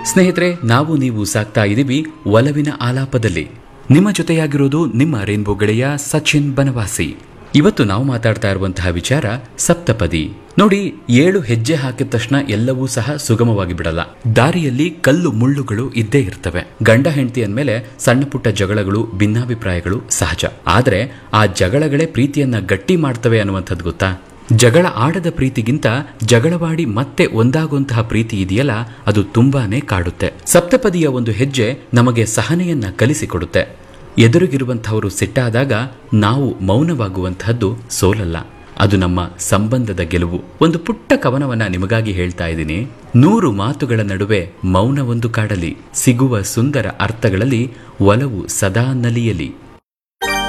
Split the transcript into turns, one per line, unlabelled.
ಸ್ನೇಹಿತರೆ ನಾವು ನೀವು ಸಾಕ್ತಾ ಇದೀವಿ ಒಲವಿನ ಆಲಾಪದಲ್ಲಿ ನಿಮ್ಮ ಜೊತೆಯಾಗಿರೋದು ನಿಮ್ಮ ರೇನ್ಬೋ ಗೆಳೆಯ ಸಚಿನ್ ಬನವಾಸಿ ಇವತ್ತು ನಾವು ಮಾತಾಡ್ತಾ ಇರುವಂತಹ ವಿಚಾರ ಸಪ್ತಪದಿ ನೋಡಿ ಏಳು ಹೆಜ್ಜೆ ಹಾಕಿದ ತಕ್ಷಣ ಎಲ್ಲವೂ ಸಹ ಸುಗಮವಾಗಿ ಬಿಡಲ್ಲ ದಾರಿಯಲ್ಲಿ ಕಲ್ಲು ಮುಳ್ಳುಗಳು ಇದ್ದೇ ಇರ್ತವೆ ಗಂಡ ಹೆಂಡತಿ ಅಂದ್ಮೇಲೆ ಸಣ್ಣ ಪುಟ್ಟ ಜಗಳಗಳು ಭಿನ್ನಾಭಿಪ್ರಾಯಗಳು ಸಹಜ ಆದ್ರೆ ಆ ಜಗಳಗಳೇ ಪ್ರೀತಿಯನ್ನ ಗಟ್ಟಿ ಮಾಡ್ತವೆ ಅನ್ನುವಂಥದ್ದು ಗೊತ್ತಾ ಜಗಳ ಆಡದ ಪ್ರೀತಿಗಿಂತ ಜಗಳವಾಡಿ ಮತ್ತೆ ಒಂದಾಗುವಂತಹ ಪ್ರೀತಿ ಇದೆಯಲ್ಲ ಅದು ತುಂಬಾನೇ ಕಾಡುತ್ತೆ ಸಪ್ತಪದಿಯ ಒಂದು ಹೆಜ್ಜೆ ನಮಗೆ ಸಹನೆಯನ್ನ ಕಲಿಸಿಕೊಡುತ್ತೆ ಎದುರಿಗಿರುವಂತಹವರು ಸಿಟ್ಟಾದಾಗ ನಾವು ಮೌನವಾಗುವಂತಹದ್ದು ಸೋಲಲ್ಲ ಅದು ನಮ್ಮ ಸಂಬಂಧದ ಗೆಲುವು ಒಂದು ಪುಟ್ಟ ಕವನವನ್ನ ನಿಮಗಾಗಿ ಹೇಳ್ತಾ ಇದ್ದೀನಿ ನೂರು ಮಾತುಗಳ ನಡುವೆ ಮೌನ ಒಂದು ಕಾಡಲಿ ಸಿಗುವ ಸುಂದರ ಅರ್ಥಗಳಲ್ಲಿ ಒಲವು ಸದಾ ನಲಿಯಲಿ